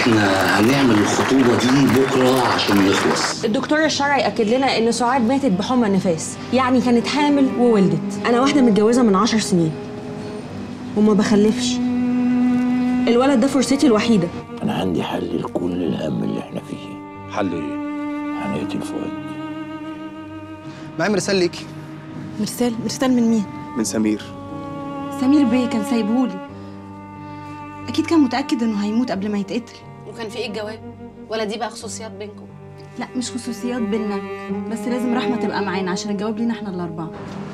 احنا هنعمل الخطوبه دي بكره عشان نخلص الدكتور الشرعي اكد لنا ان سعاد ماتت بحمى نفاس يعني كانت حامل وولدت انا واحده متجوزه من عشر سنين وما بخلفش الولد ده فرصتي الوحيده انا عندي حل لكل الهم اللي احنا فيه حل ايه؟ هنقتل فؤاد معايا مرسال ليكي مرسال مرسال من مين من سمير سمير بيه كان سايبهولي اكيد كان متاكد انه هيموت قبل ما يتقتل وكان في ايه الجواب ولا دي بقى خصوصيات بينكم لا مش خصوصيات بينا بس لازم رحمه تبقى معانا عشان الجواب لينا احنا الاربعه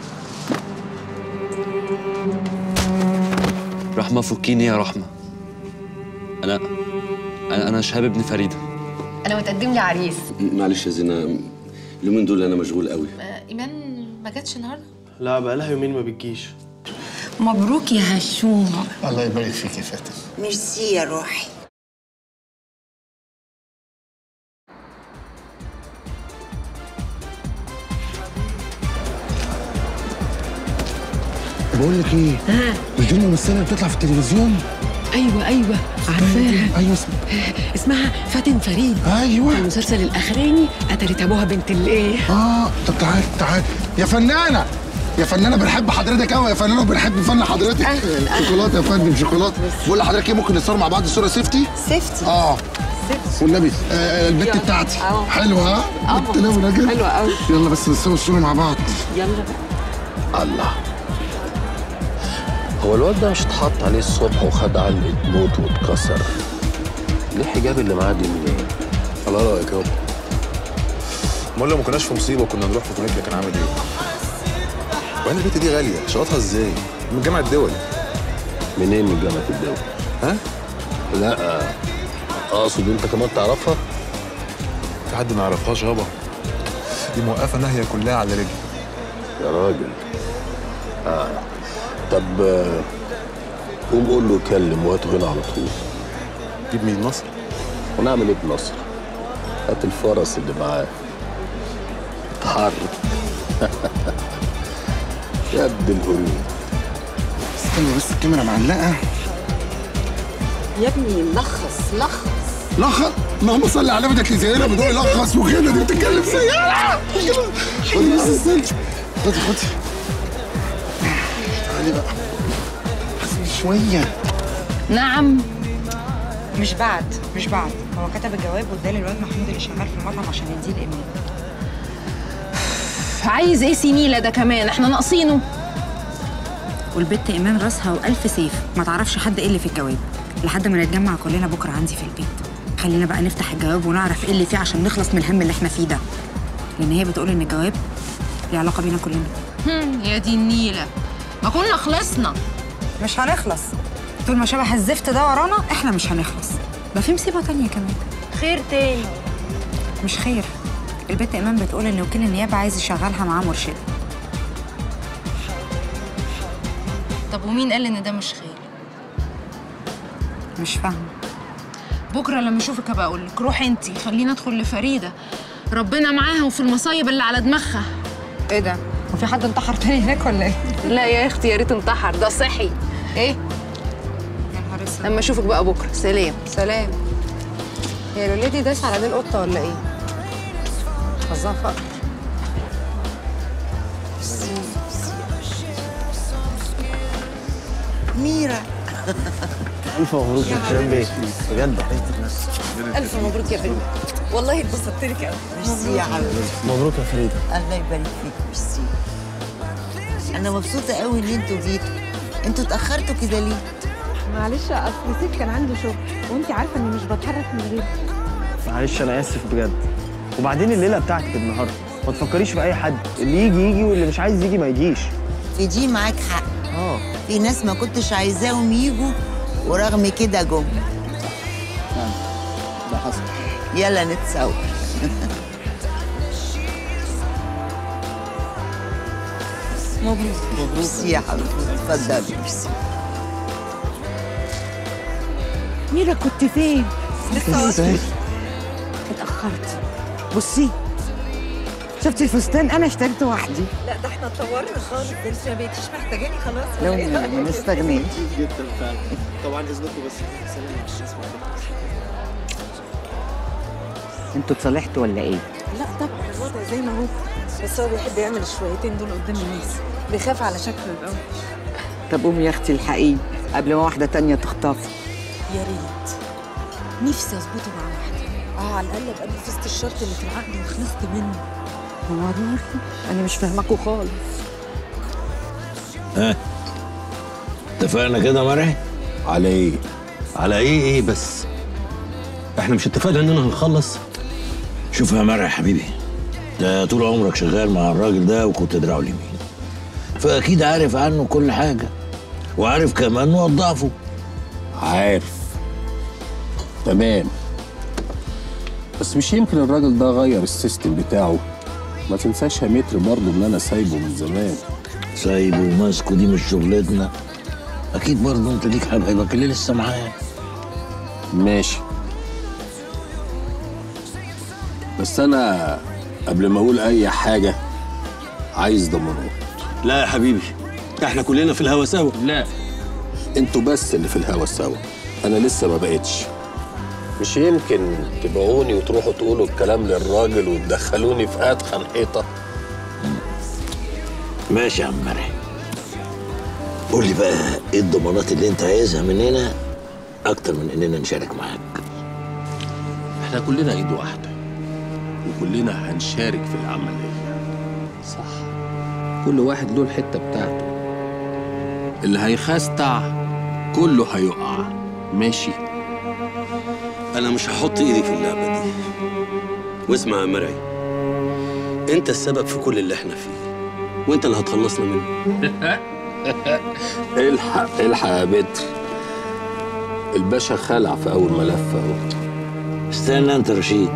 رحمة فكيني يا رحمة أنا أنا أنا شهاب ابن فريدة انا متقدم لي عريس معلش يا زينه اليومين دول انا مشغول قوي آه، ايمان ما جاتش النهارده لا بقى لها يومين ما بتجيش مبروك يا هشوم الله يبارك فيك يا فاتن ميرسي يا روحي بقول لك ايه مش دي الممثله اللي بتطلع في التلفزيون ايوه ايوه عارفاها ايوه اسمها اسمها فاتن فريد ايوه المسلسل الاخراني قتلت ابوها بنت الايه اه طب تعال تعال يا فنانه يا فنانه بنحب حضرتك قوي يا فنانه وبنحب فن حضرتك أهلاً، أهلاً. شوكولاته يا فندم شوكولاته بقول لحضرتك ايه ممكن نصور مع بعض الصوره سيفتي سيفتي اه والنبي آه البت بتاعتي حلوه ها بنت لونه كده حلوة قوي يلا بس نصور الصوره مع بعض يلا بقى الله هو الواد ده مش اتحط عليه الصبح وخد علقة موت واتكسر ليه الحجاب اللي معاه دي منين؟ على رايك يابا امال لو ما كناش في مصيبه كنا نروح في كونيكلا كان عامل ايه؟ وبعدين البنت دي غاليه شقطها ازاي؟ من جامعه الدول منين من جامعة الدول؟ ها؟ لا اقصد انت كمان تعرفها؟ في حد ما يعرفهاش يابا دي موقفه ناهيه كلها على رجلي يا راجل اه طب آه، قوم قول له كلم وهاته هنا على طول جيب مين مصر؟ ونعمل ايه بنصر؟ هات الفرس اللي معاه اتحرك يا ابن القرود استنى بس الكاميرا معلقه يا ابني لخص لخص لخص اللهم صل على بدك زينا بدون يلخص وكده دي بتتكلم سيارة خدي بس استنى خدي خدي تعالي بقى حسبي شوية نعم مش بعد مش بعد هو كتب الجواب واداه للواد محمود اللي شغال في المطعم عشان يديه الايميل عايز ايه سنيلة ده كمان احنا ناقصينه والبت ايمان راسها والف سيف ما تعرفش حد ايه اللي في الجواب لحد ما نتجمع كلنا بكره عندي في البيت خلينا بقى نفتح الجواب ونعرف ايه اللي فيه عشان نخلص من الهم اللي احنا فيه ده لان هي بتقول ان الجواب ليه علاقه بينا كلنا هم، يا دي النيلة ما كنا خلصنا مش هنخلص طول ما شبح الزفت ده ورانا احنا مش هنخلص ده في مصيبه تانية كمان خير تاني مش خير البت ايمان بتقول ان وكيل النيابه عايز يشغلها معاه مرشده طب ومين قال ان ده مش خير مش فاهمه بكره لما اشوفك هبقى اقول لك روحي انتي خلينا ادخل لفريده ربنا معاها وفي المصايب اللي على دماغها ايه ده هو في حد انتحر تاني هناك ولا ايه لا يا اختي يا ريت انتحر ده صحي ايه يا نهار اسود لما اشوفك بقى بكره سلام سلام هي الولادي داس على دي القطه ولا ايه حظها فقر ميرا الف مبروك يا هشام بيه بجد الف مبروك يا فندم والله اتبسطت لك قوي ميرسي يا حبيبي مبروك يا فريده الله يبارك فيك ميرسي انا مبسوطه قوي ان انتوا جيتوا انتوا اتاخرتوا كده ليه معلش اصل سيف كان عنده شغل وانت عارفه اني مش بتحرك من غيره معلش انا اسف بجد وبعدين الليله بتاعتك النهارده ما تفكريش في اي حد اللي يجي يجي واللي مش عايز يجي ما يجيش في دي معاك حق اه في ناس ما كنتش عايزاهم يجوا ورغم كده جم ده حصل يلا نتصور مبروك مبروك ميرسي يا حبيبي اتفضلي ميرسي ميرا كنت فين؟ ازاي اتأخرت بصي شفتي الفستان أنا اشتريته وحدي لا ده احنا اتطورنا خالص ده انت ما بقيتيش محتاجاني خلاص لو ما استغنيت جدا فعلا طبعا اذنكم بس انتوا اتصالحتوا ولا ايه لا طبعا الوضع زي ما هو بس هو بيحب يعمل الشويتين دول قدام الناس بيخاف على شكله يبقى وحش طب قومي يا اختي الحقيقي قبل ما واحده تانية تخطفي يا ريت نفسي اظبطه مع واحده اه على الاقل ابقى نفذت الشرط اللي في العقد وخلصت منه هو برضه انا مش فاهماكوا خالص ها اتفقنا كده يا مرعي على ايه على ايه ايه بس احنا مش اتفقنا اننا هنخلص شوف يا مرعي يا حبيبي ده طول عمرك شغال مع الراجل ده وكنت دراعه اليمين فاكيد عارف عنه كل حاجه وعارف كمان نقط ضعفه عارف تمام بس مش يمكن الراجل ده غير السيستم بتاعه ما تنساش يا متر برضه ان انا سايبه من زمان سايبه وماسكه دي مش شغلتنا اكيد برضه انت ليك حبايبك اللي لسه معاه ماشي بس انا قبل ما اقول اي حاجه عايز ضمانات لا يا حبيبي احنا كلنا في الهوا سوا لا انتوا بس اللي في الهوا سوا انا لسه ما بقتش مش يمكن تبيعوني وتروحوا تقولوا الكلام للراجل وتدخلوني في اتخن حيطه ماشي يا عم مرعي قول لي بقى ايه الضمانات اللي انت عايزها مننا اكتر من اننا نشارك معاك احنا كلنا ايد واحده وكلنا هنشارك في العمليه صح كل واحد له الحته بتاعته اللي هيخستع كله هيقع ماشي انا مش هحط ايدي في اللعبه دي واسمع يا مرعي انت السبب في كل اللي احنا فيه وانت اللي هتخلصنا منه الحق الحق يا بتر الباشا خلع في اول ملف اهو استنى انت رشيد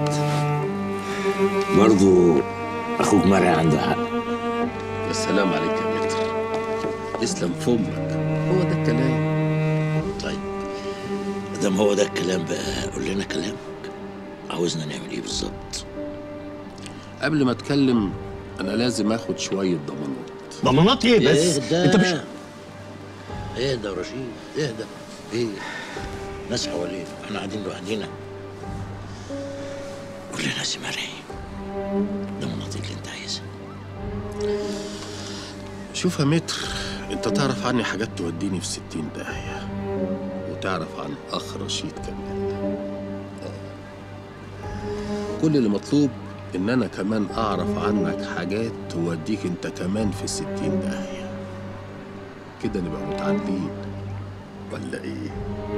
برضو اخوك مرعي عنده حق يا سلام عليك يا بتر يسلم فمك هو ده الكلام طيب مادام هو ده الكلام بقى قول لنا كلامك عاوزنا نعمل ايه بالظبط قبل ما اتكلم انا لازم اخد شويه ضمانات ضمانات ايه بس اهدى. انت مش اهدى يا رشيد اهدى ايه ناس حوالينا احنا قاعدين لوحدينا قول لنا يا سي مرعي ضمانات اللي انت عايزها شوف يا متر انت تعرف عني حاجات توديني في ستين داهية وتعرف عن اخ رشيد كمان آه. كل اللي مطلوب ان انا كمان اعرف عنك حاجات توديك انت كمان في ستين داهية كده نبقى متعادلين ولا ايه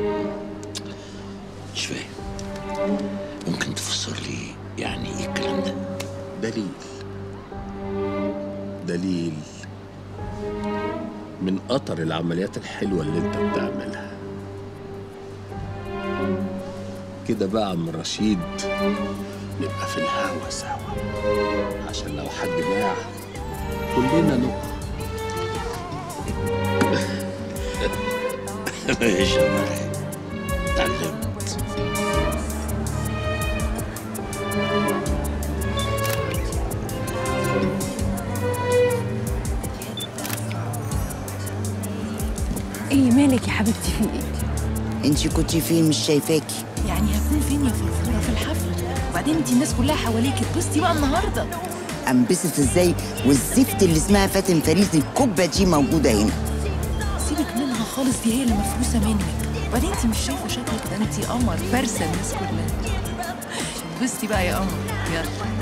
مش فاهم ممكن تفسر لي يعني ايه الكلام ده دليل دليل من قطر العمليات الحلوة اللي انت بتعملها كده بقى عم رشيد نبقى في الهوا سوا عشان لو حد باع كلنا نقع ماشي يا مرعي اتعلمت ايه مالك يا حبيبتي في ايه؟ انت كنتي فين مش شايفاكي يعني هكون فين يا فرفوره في الحفله؟ وبعدين انت الناس كلها حواليك اتبسطي بقى النهارده انبسط ازاي والزفت اللي اسمها فاتن فريد الكبه دي موجوده هنا سيبك منها خالص دي هي اللي مفروسه منك وبعدين انت مش شايفه شكلك ده انت قمر فارسه الناس كلها اتبسطي بقى يا قمر يلا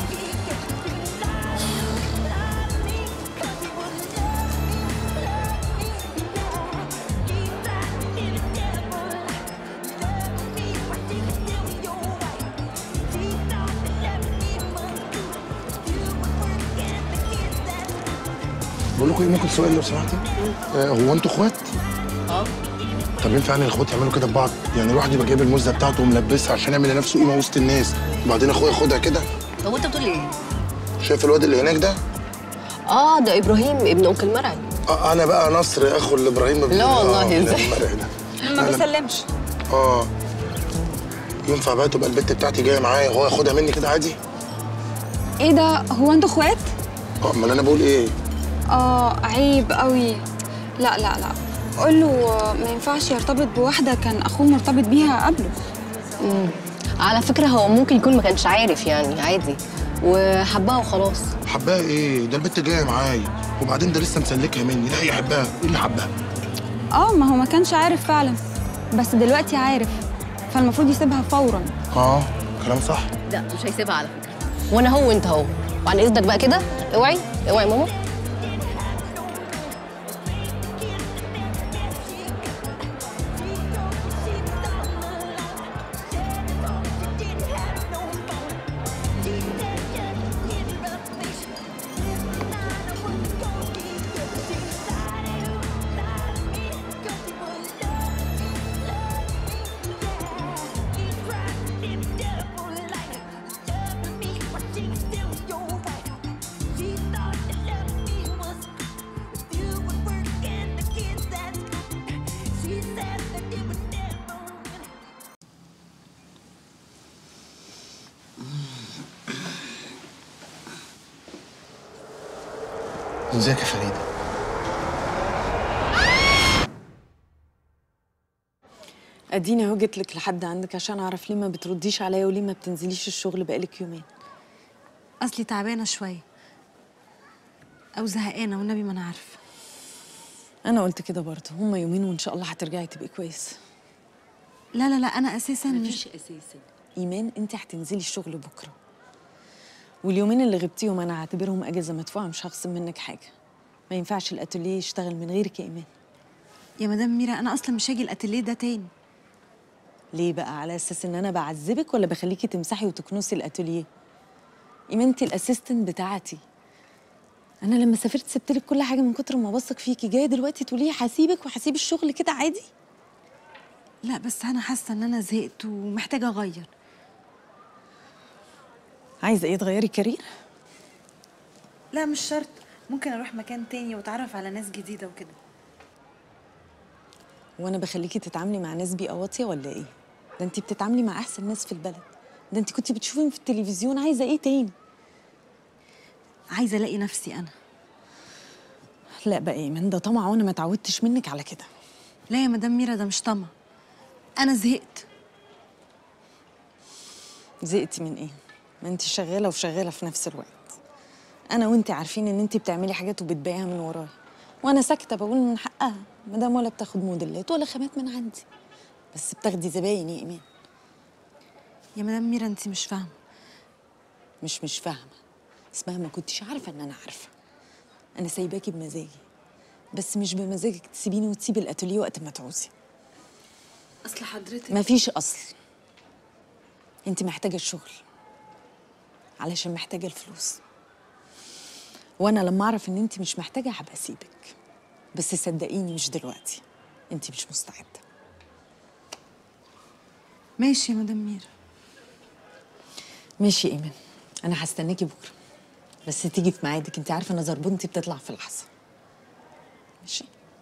بقول لكم ايه ممكن سؤال لو سمحتي آه هو انتوا اخوات؟ اه طب ينفع يعني الاخوات يعملوا كده ببعض؟ يعني الواحد يبقى جايب المزه بتاعته وملبسها عشان يعمل لنفسه قيمه وسط الناس وبعدين اخويا ياخدها كده هو انت بتقول ايه؟ شايف الواد اللي هناك ده؟ اه ده ابراهيم ابن انكل مرعي آه انا بقى نصر اخو لابراهيم ابن لا والله، آه، ازاي؟ المرعي ده ما أنا- بيسلمش اه ينفع بقى تبقى البت بتاعتي جايه معايا وهو ياخدها مني كده عادي؟ ايه ده هو انتوا اخوات اه امال انا بقول ايه؟ اه عيب قوي لا لا لا قول له ما ينفعش يرتبط بواحده كان اخوه مرتبط بيها قبله امم على فكره هو ممكن يكون ما كانش عارف يعني عادي وحبها وخلاص حبها ايه ده البت جايه معايا وبعدين ده لسه مسلكها مني لا يحبها ايه اللي حبها اه ما هو ما كانش عارف فعلا بس دلوقتي عارف فالمفروض يسيبها فورا اه كلام صح لا مش هيسيبها على فكره وانا هو وانت هو وعن اذنك بقى كده اوعي اوعي يا ماما ازيك يا فريده اديني اهو جيت لك لحد عندك عشان اعرف ليه ما بترديش عليا وليه ما بتنزليش الشغل بقالك يومين اصلي تعبانه شويه او زهقانه والنبي ما انا عارفه انا قلت كده برضه هما يومين وان شاء الله هترجعي تبقي كويسه لا لا لا انا اساسا مفيش اساسا ايمان انت هتنزلي الشغل بكره واليومين اللي غبتيهم انا هعتبرهم اجازه مدفوعه مش هخصم منك حاجه ما ينفعش الاتelier يشتغل من غيرك يا ايمان يا مدام ميرا انا اصلا مش هاجي الاتيليه ده تاني ليه بقى على اساس ان انا بعذبك ولا بخليكي تمسحي وتكنسي الاتelier ايمان انت الاسيستنت بتاعتي انا لما سافرت سبت لك كل حاجه من كتر ما بثق فيكي جايه دلوقتي تقولي هسيبك وهسيب الشغل كده عادي لا بس انا حاسه ان انا زهقت ومحتاجه اغير عايزه ايه تغيري كارير لا مش شرط ممكن اروح مكان تاني واتعرف على ناس جديده وكده وانا بخليكي تتعاملي مع ناس بيئه واطيه ولا ايه ده انت بتتعاملي مع احسن ناس في البلد ده انت كنتي بتشوفيهم في التلفزيون عايزه ايه تاني عايزه الاقي نفسي انا لا بقى ايمان ده طمع وانا ما اتعودتش منك على كده لا يا مدام ميرا ده مش طمع انا زهقت زهقتي من ايه ما انت شغاله وشغاله في نفس الوقت انا وانت عارفين ان انت بتعملي حاجات وبتبيعها من ورايا وانا ساكته بقول من حقها مدام ولا بتاخد موديلات ولا خامات من عندي بس بتاخدي زباين يا ايمان يا مدام ميرا انت مش فاهمه مش مش فاهمه اسمها ما كنتش عارفه ان انا عارفه انا سايباكي بمزاجي بس مش بمزاجك تسيبيني وتسيبي الاتوليه وقت ما تعوزي اصل حضرتك مفيش اصل انت محتاجه الشغل علشان محتاجه الفلوس وانا لما اعرف ان انت مش محتاجه هبقى اسيبك بس صدقيني مش دلوقتي انت مش مستعده ماشي يا مدام ميرا ماشي يا ايمان انا هستناكي بكره بس تيجي في ميعادك انت عارفه انا زربونتي بتطلع في لحظه ماشي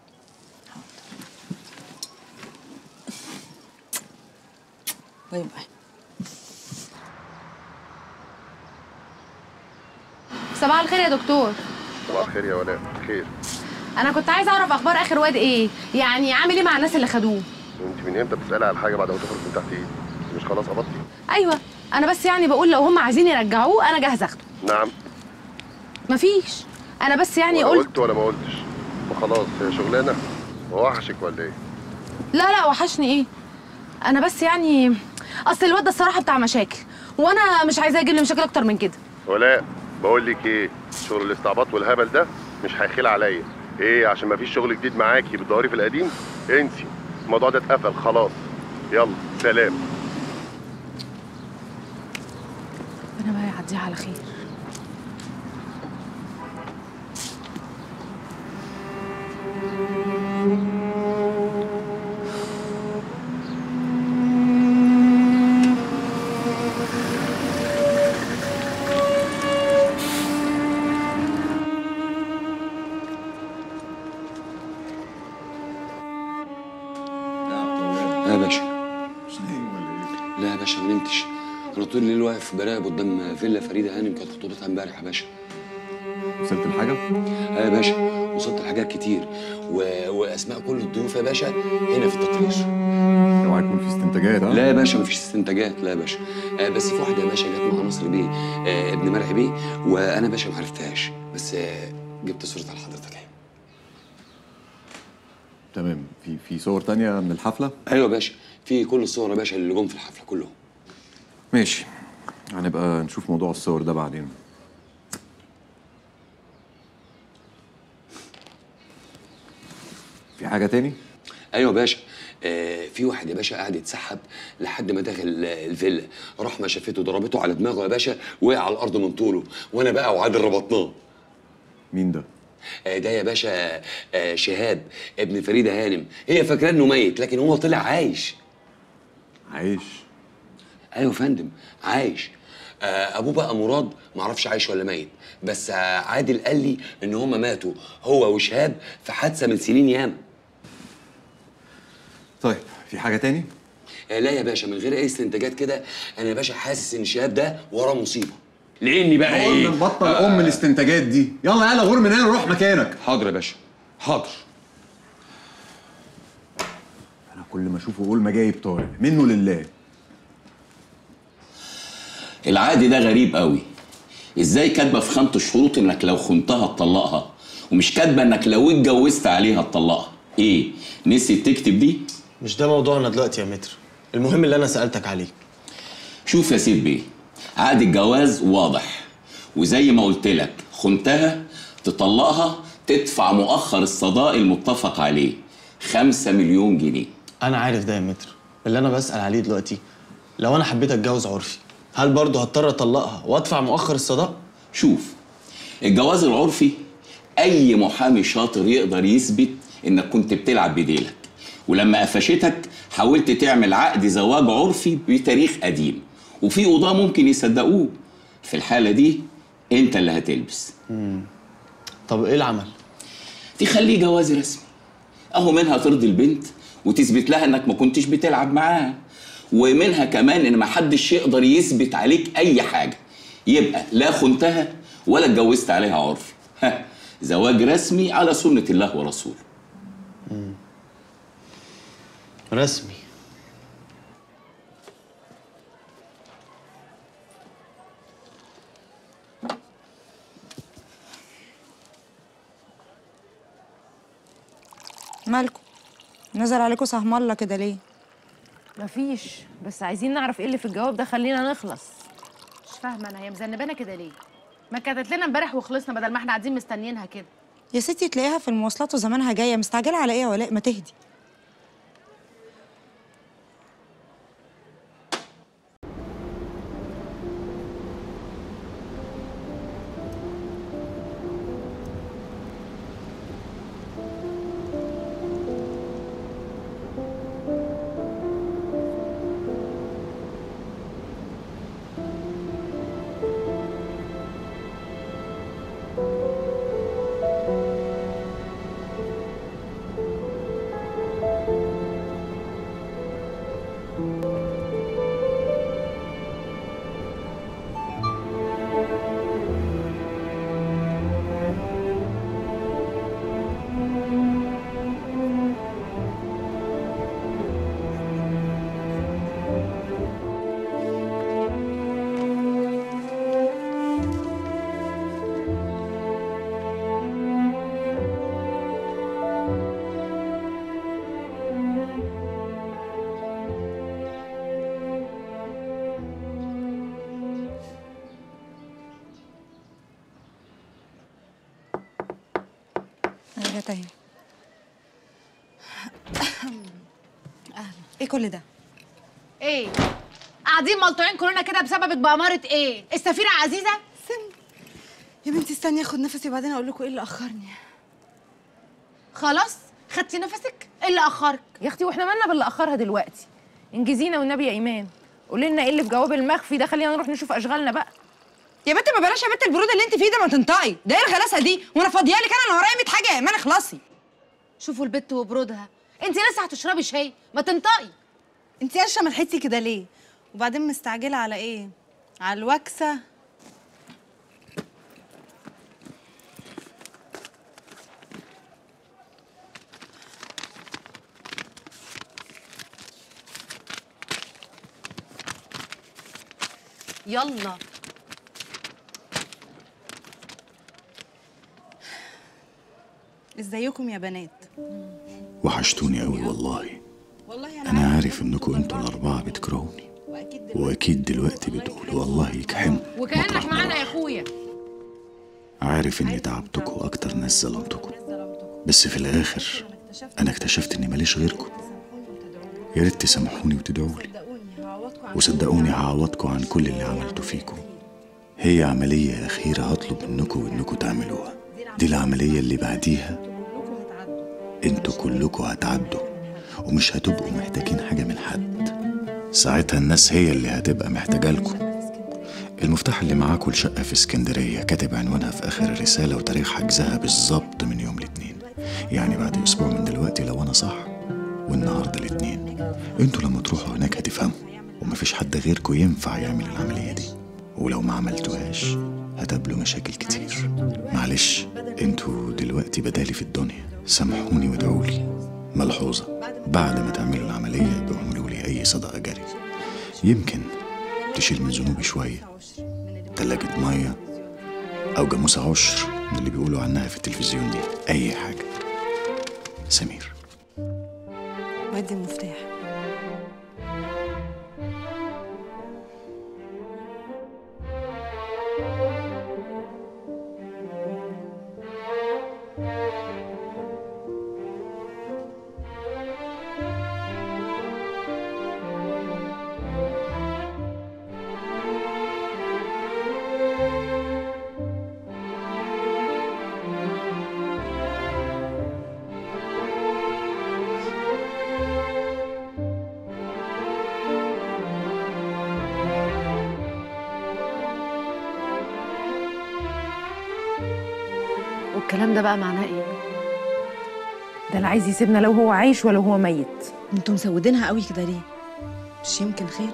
باي باي صباح الخير يا دكتور صباح الخير يا ولاء خير انا كنت عايزه اعرف اخبار اخر واد ايه يعني عامل ايه مع الناس اللي خدوه انت من امتى بتسالي على حاجه بعد ما تخرج من تحت ايدي مش خلاص قبضتي ايوه انا بس يعني بقول لو هم عايزين يرجعوه انا جاهزه اخده نعم مفيش انا بس يعني ولا قلت قلت ولا ما قلتش ما خلاص هي شغلانه وحشك ولا ايه لا لا وحشني ايه انا بس يعني اصل الواد ده الصراحه بتاع مشاكل وانا مش عايزاه يجيب لي مشاكل اكتر من كده ولاء بقول لك ايه شغل الاستعباط والهبل ده مش هيخيل عليا ايه عشان ما فيش شغل جديد معاكي بتدوري في القديم انسي الموضوع ده اتقفل خلاص يلا سلام ربنا بقى يعديها على خير لا يا باشا لا يا باشا ما نمتش انا طول الليل واقف براقب قدام فيلا فريده هانم كانت خطوبتها امبارح يا باشا وصلت الحاجه؟ اه يا باشا وصلت لحاجات كتير و... واسماء كل الضيوف يا باشا هنا في التقرير اوعى يكون في استنتاجات ها لا يا باشا مفيش استنتاجات لا يا باشا آه بس في واحده يا باشا جت مع نصر بيه آه ابن مرعي بيه وانا باشا ما عرفتهاش بس آه جبت صورتها لحضرتك اهي تمام في في صور تانية من الحفله ايوه يا باشا في كل الصور يا باشا اللي جم في الحفله كلهم ماشي هنبقى نشوف موضوع الصور ده بعدين في حاجه تاني ايوه يا باشا آه في واحد يا باشا قاعد يتسحب لحد ما دخل آه، الفيلا راح ما شافته ضربته على دماغه يا باشا وقع على الارض من طوله وانا بقى وعادل ربطناه مين ده آه ده يا باشا آه شهاب ابن فريده هانم هي فاكراه انه ميت لكن هو طلع عايش عايش ايوه يا فندم عايش آه ابوه بقى مراد معرفش عايش ولا ميت بس آه عادل قال لي ان هما ماتوا هو وشهاب في حادثه من سنين ياما طيب في حاجه تاني آه لا يا باشا من غير اي استنتاجات كده انا يا باشا حاسس ان شهاب ده وراه مصيبه لاني بقى ايه قلنا نبطل ام الاستنتاجات دي يلا يلا غور من هنا روح مكانك حاضر يا باشا حاضر انا كل ما اشوفه اقول ما جايب طارق منه لله العادي ده غريب قوي ازاي كاتبه في خانه الشروط انك لو خنتها تطلقها ومش كاتبه انك لو اتجوزت عليها تطلقها ايه نسيت تكتب دي مش ده موضوعنا دلوقتي يا متر المهم اللي انا سالتك عليه شوف يا سيد بيه عقد الجواز واضح وزي ما قلت لك خنتها تطلقها تدفع مؤخر الصداق المتفق عليه خمسة مليون جنيه انا عارف ده يا متر اللي انا بسال عليه دلوقتي لو انا حبيت اتجوز عرفي هل برضه هضطر اطلقها وادفع مؤخر الصداق شوف الجواز العرفي اي محامي شاطر يقدر يثبت انك كنت بتلعب بديلك ولما قفشتك حاولت تعمل عقد زواج عرفي بتاريخ قديم وفي قضاة ممكن يصدقوه في الحالة دي انت اللي هتلبس طب ايه العمل تخليه جواز رسمي اهو منها ترضي البنت وتثبت لها انك ما كنتش بتلعب معاها ومنها كمان ان ما حدش يقدر يثبت عليك اي حاجه يبقى لا خنتها ولا اتجوزت عليها عرفي ها زواج رسمي على سنه الله ورسوله رسمي مالكم نزل عليكم سهم الله كده ليه مفيش بس عايزين نعرف ايه اللي في الجواب ده خلينا نخلص مش فاهمه انا هي مذنبانا كده ليه ما كانت لنا امبارح وخلصنا بدل ما احنا قاعدين مستنيينها كده يا ستي تلاقيها في المواصلات وزمانها جايه مستعجله على ايه يا ولاء ما تهدي انا جت اهي ايه كل ده ايه قاعدين ملطوعين كلنا كده بسببك بأمارة ايه السفيرة عزيزة يا بنتي استني اخد نفسي وبعدين اقول لكم ايه اللي اخرني خلاص خدتي نفسك ايه اللي اخرك يا اختي واحنا مالنا باللي اخرها دلوقتي انجزينا والنبي يا ايمان قولي لنا ايه اللي في جواب المخفي ده خلينا نروح نشوف اشغالنا بقى يا بنت ما بلاش يا بنت البرود اللي انت فيه ده ما تنطقي ده ايه الغلاسه دي وانا فاضيه لك انا انا ورايا 100 حاجه يا ايمان اخلصي شوفوا البت وبرودها انت لسه هتشربي شاي ما تنطقي انت قشه ملحتي كده ليه وبعدين مستعجله على ايه على الوكسه يلا ازيكم يا بنات وحشتوني قوي والله انا عارف انكم انتوا الاربعه بتكرهوني واكيد دلوقتي بتقولوا والله يكحموا وكانك معانا يا اخويا عارف اني تعبتكم اكتر ناس ظلمتكم بس في الاخر انا اكتشفت اني ماليش غيركم يا ريت تسامحوني وتدعوا لي وصدقوني هعوضكم عن كل اللي عملته فيكم هي عملية أخيرة هطلب منكم إنكم تعملوها دي العملية اللي بعديها انتوا كلكم هتعدوا ومش هتبقوا محتاجين حاجة من حد ساعتها الناس هي اللي هتبقى محتاجة لكم المفتاح اللي معاكم الشقة في اسكندرية كاتب عنوانها في آخر الرسالة وتاريخ حجزها بالظبط من يوم الاثنين يعني بعد أسبوع من دلوقتي لو أنا صح والنهاردة الاثنين انتوا لما تروحوا هناك هتفهموا ومفيش حد غيركم ينفع يعمل العملية دي ولو ما عملتوهاش هتقابلوا مشاكل كتير معلش انتوا دلوقتي بدالي في الدنيا سامحوني وادعوا لي ملحوظة بعد ما تعملوا العملية يبقوا اعملوا لي أي صدقة جارية يمكن تشيل من ذنوبي شوية تلاجة مية أو جاموسة عشر من اللي بيقولوا عنها في التلفزيون دي أي حاجة سمير وادي المفتاح والكلام ده بقى معناه ايه ده لا عايز يسيبنا لو هو عايش ولا هو ميت انتوا مسودينها قوي كده ليه مش يمكن خير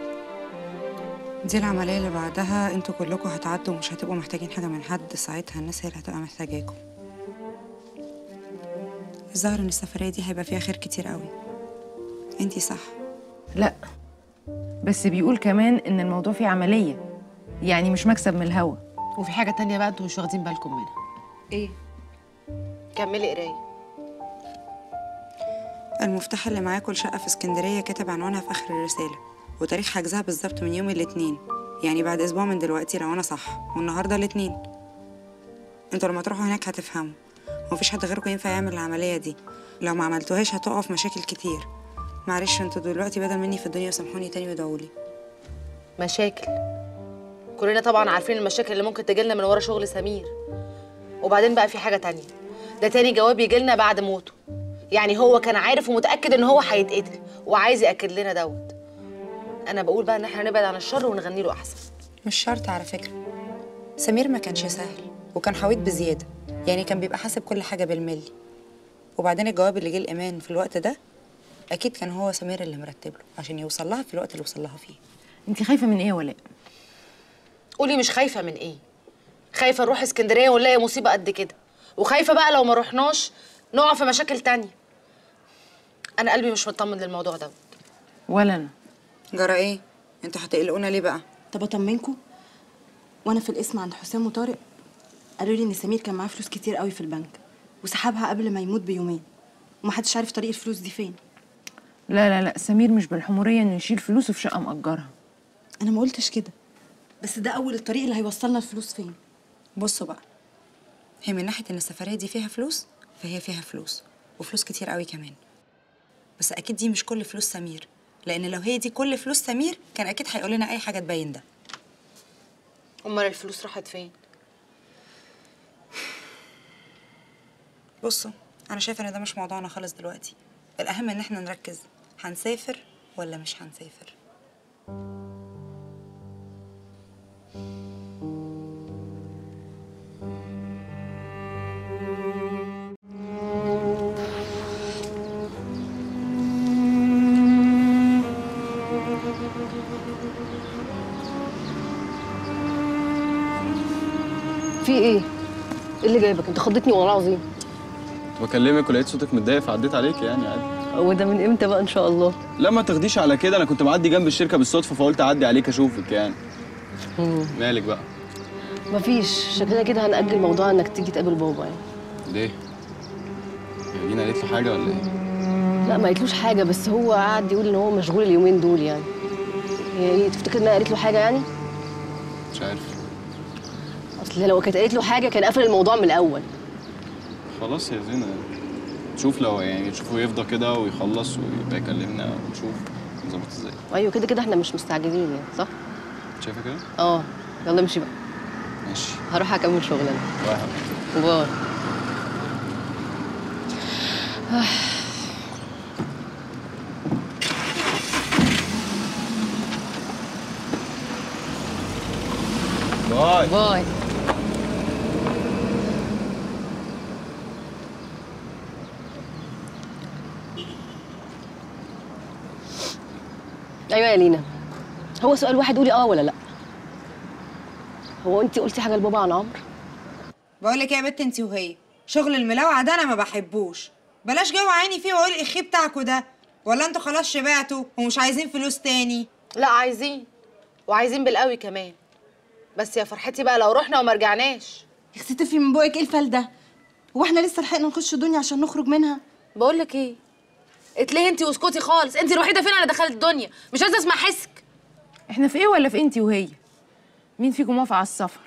دي العملية اللي بعدها انتوا كلكم هتعدوا ومش هتبقوا محتاجين حاجة من حد ساعتها الناس هي اللي هتبقى محتاجاكم الظاهر ان السفرية دي هيبقى فيها خير كتير قوي انتي صح لا بس بيقول كمان ان الموضوع فيه عمليه يعني مش مكسب من الهوا وفي حاجه تانية بقى انتوا مش واخدين بالكم منها ايه كملي قرايه المفتاح اللي معاكوا لشقة في اسكندرية كاتب عنوانها في آخر الرسالة وتاريخ حجزها بالظبط من يوم الاثنين يعني بعد أسبوع من دلوقتي لو أنا صح والنهاردة الاثنين انتوا لما تروحوا هناك هتفهموا ومفيش حد غيركم ينفع يعمل العملية دي لو ما عملتوهاش هتقعوا في مشاكل كتير معلش انتوا دلوقتي بدل مني في الدنيا سامحوني تاني وادعولي مشاكل كلنا طبعا عارفين المشاكل اللي ممكن تجيلنا من ورا شغل سمير وبعدين بقى في حاجه تانية ده تاني جواب يجيلنا بعد موته يعني هو كان عارف ومتاكد ان هو هيتقتل وعايز ياكد لنا دوت انا بقول بقى ان احنا نبعد عن الشر ونغني له احسن مش شرط على فكرة سمير ما كانش سهل وكان حويط بزيادة يعني كان بيبقى حاسب كل حاجة بالملي وبعدين الجواب اللي جه الإيمان في الوقت ده أكيد كان هو سمير اللي مرتب له عشان يوصل لها في الوقت اللي وصل لها فيه انت خايفه من ايه يا ولاء قولي مش خايفه من ايه خايفه نروح اسكندريه ونلاقي مصيبه قد كده وخايفه بقى لو ما رحناش نقع في مشاكل تانية انا قلبي مش مطمن للموضوع ده ولا انا جرى ايه انتوا هتقلقونا ليه بقى طب اطمنكم وانا في القسم عند حسام وطارق قالوا لي ان سمير كان معاه فلوس كتير قوي في البنك وسحبها قبل ما يموت بيومين ومحدش عارف طريق الفلوس دي فين لا لا لا سمير مش بالحموريه انه يشيل فلوسه في شقه مأجرها انا ما قلتش كده بس ده اول الطريق اللي هيوصلنا الفلوس فين بصوا بقى هي من ناحية إن السفرية دي فيها فلوس فهي فيها فلوس وفلوس كتير قوي كمان بس أكيد دي مش كل فلوس سمير لأن لو هي دي كل فلوس سمير كان أكيد هيقول لنا أي حاجة تبين ده امال الفلوس راحت فين بصوا أنا شايفة إن ده مش موضوعنا خالص دلوقتي الأهم إن إحنا نركز هنسافر ولا مش هنسافر في ايه ايه اللي جايبك انت خضتني والله العظيم كنت بكلمك ولقيت صوتك متضايق فعديت عليك يعني عادي وده من امتى بقى ان شاء الله لا ما تاخديش على كده انا كنت معدي جنب الشركه بالصدفه فقلت اعدي عليك اشوفك يعني مالك بقى مفيش شكلنا كده هنأجل موضوع انك تيجي تقابل بابا يعني ليه هي دينا قالت له حاجه ولا ايه لا ما قالتلوش حاجه بس هو قعد يقول ان هو مشغول اليومين دول يعني هي ايه تفتكر انها قالت له حاجه يعني مش عارف اصل لو كانت قالت له حاجه كان قفل الموضوع من الاول خلاص يا زينة نشوف لو يعني نشوفه يفضى كده ويخلص ويبقى يكلمنا ونشوف نظبط ازاي ايوه كده كده احنا مش مستعجلين يعني صح شايفه كده اه يلا امشي بقى ماشي هروح اكمل شغل انا واحد باي باي باي ايوه يا لينا هو سؤال واحد قولي اه ولا لا هو انت قلتي حاجه لبابا عن عمرو بقول لك ايه يا بت انت وهي شغل الملاوعه ده انا ما بحبوش بلاش جو عيني فيه واقول الاخي بتاعكوا ده ولا انتوا خلاص شبعتوا ومش عايزين فلوس تاني لا عايزين وعايزين بالقوي كمان بس يا فرحتي بقى لو رحنا وما رجعناش يا اختي تفي من بوقك ايه الفال ده هو احنا لسه لحقنا نخش دنيا عشان نخرج منها بقول لك ايه اتلهي انت واسكتي خالص انت الوحيده فينا اللي دخلت الدنيا مش عايزه اسمع حسك احنا في ايه ولا في انتي وهي مين فيكم موافق على السفر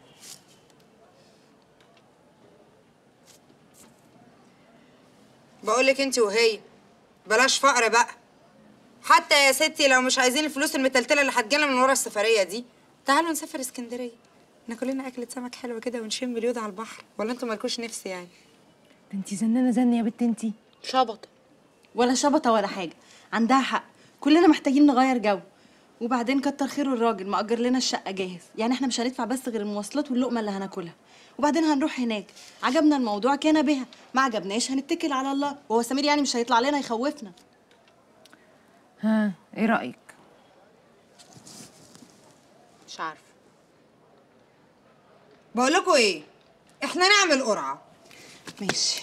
بقول لك انت وهي بلاش فقر بقى حتى يا ستي لو مش عايزين الفلوس المتلتله اللي هتجيلنا من ورا السفريه دي تعالوا نسافر اسكندريه ناكل لنا اكله سمك حلوه كده ونشم اليود على البحر ولا انتوا مالكوش نفس يعني ده انتي زنانه زن يا بت انتي شبطه ولا شبطه ولا حاجه عندها حق كلنا محتاجين نغير جو وبعدين كتر خيره الراجل مأجر لنا الشقه جاهز يعني احنا مش هندفع بس غير المواصلات واللقمه اللي هناكلها وبعدين هنروح هناك عجبنا الموضوع كان بها ما عجبناش هنتكل على الله وهو سمير يعني مش هيطلع لنا يخوفنا ها ايه رايك مش عارفه بقول لكم ايه احنا نعمل قرعه ماشي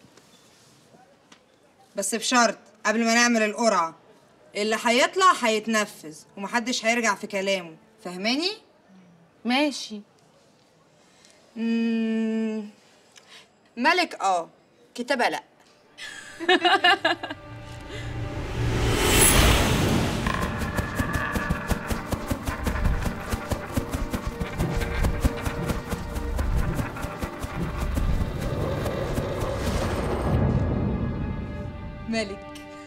بس بشرط قبل ما نعمل القرعه اللي هيطلع هيتنفذ ومحدش هيرجع في كلامه فاهماني ماشي مم... ملك اه كتابة لا ملك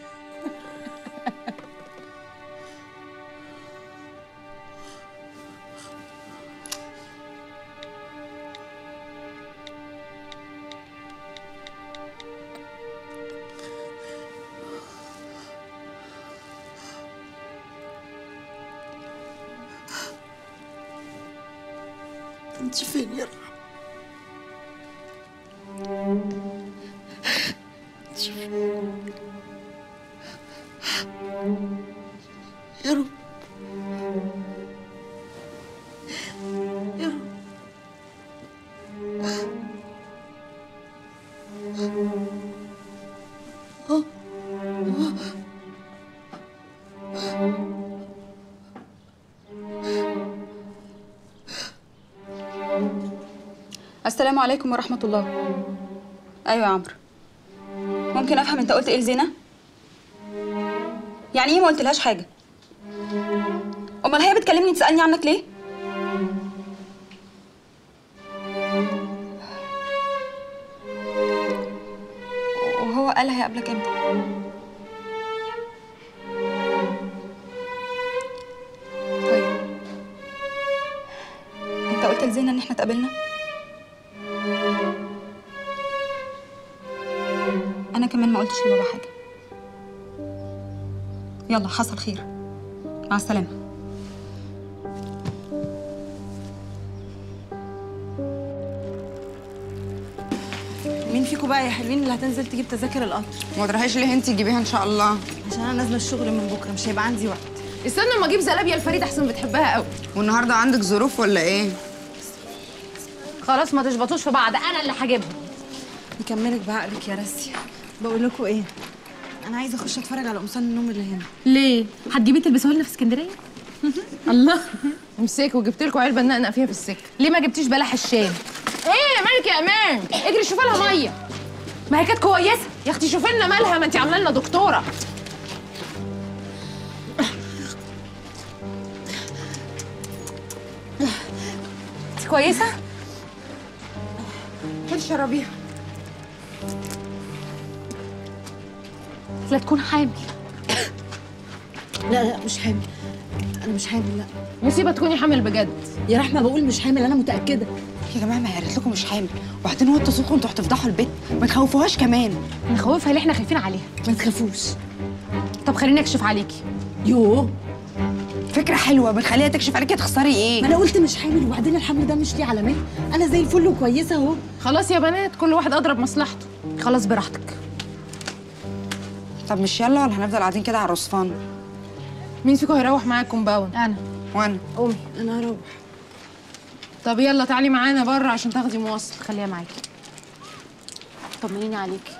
انت فين يا رب انت فين يا رب يا رب آه. السلام عليكم ورحمة الله أيوة يا عمرو ممكن أفهم أنت قلت إيه لزينة؟ يعني إيه ما قلتلهاش حاجة؟ أمال هي بتكلمني تسألني عنك ليه؟ وهو قال هيقابلك امتى؟ طيب انت قلت لزينة ان احنا اتقابلنا؟ انا كمان ما قلتش لبابا حاجة يلا حصل خير مع السلامة مين فيكم بقى يا حلوين اللي هتنزل تجيب تذاكر القطر ما تروحيش ليه انت تجيبيها ان شاء الله عشان انا نازله الشغل من بكره مش هيبقى عندي وقت استنى اما اجيب زلابيا الفريد احسن بتحبها قوي والنهارده عندك ظروف ولا ايه خلاص ما تشبطوش في بعض انا اللي هجيبهم يكملك بعقلك يا راسيا بقول لكم ايه انا عايزه اخش اتفرج على قمصان النوم اللي هنا ليه هتجيبيه تلبسوها لنا في اسكندريه الله امسك وجبت لكم علبه نقنق فيها في السكه ليه ما جبتيش بلح الشام ايه مالك يا امان اجري شوفي لها ميه ما هي كانت كويسه يا اختي شوفي لنا مالها ما انت عامله لنا دكتوره انت كويسه خدي شربيها لا تكون حامل لا لا مش حامل انا مش حامل لا مصيبه تكوني حامل بجد يا رحمه بقول مش حامل انا متاكده يا جماعه ما هي قالت لكم مش حامل وبعدين وانتوا صوتكم انتوا هتفضحوا البيت ما تخوفوهاش كمان نخوفها اللي احنا خايفين عليها ما تخافوش طب خليني اكشف عليكي يوه فكره حلوه بنخليها تكشف عليكي تخسري ايه ما انا قلت مش حامل وبعدين الحمل ده مش ليه علامات انا زي الفل وكويسه اهو خلاص يا بنات كل واحد اضرب مصلحته خلاص براحتك طب مش يلا ولا هنفضل قاعدين كده على الرصفان مين فيكم هيروح معايا الكومباوند انا وانا قومي انا هروح طب يلا تعالي معانا بره عشان تاخدي مواصله خليها معاكي طمنيني عليكي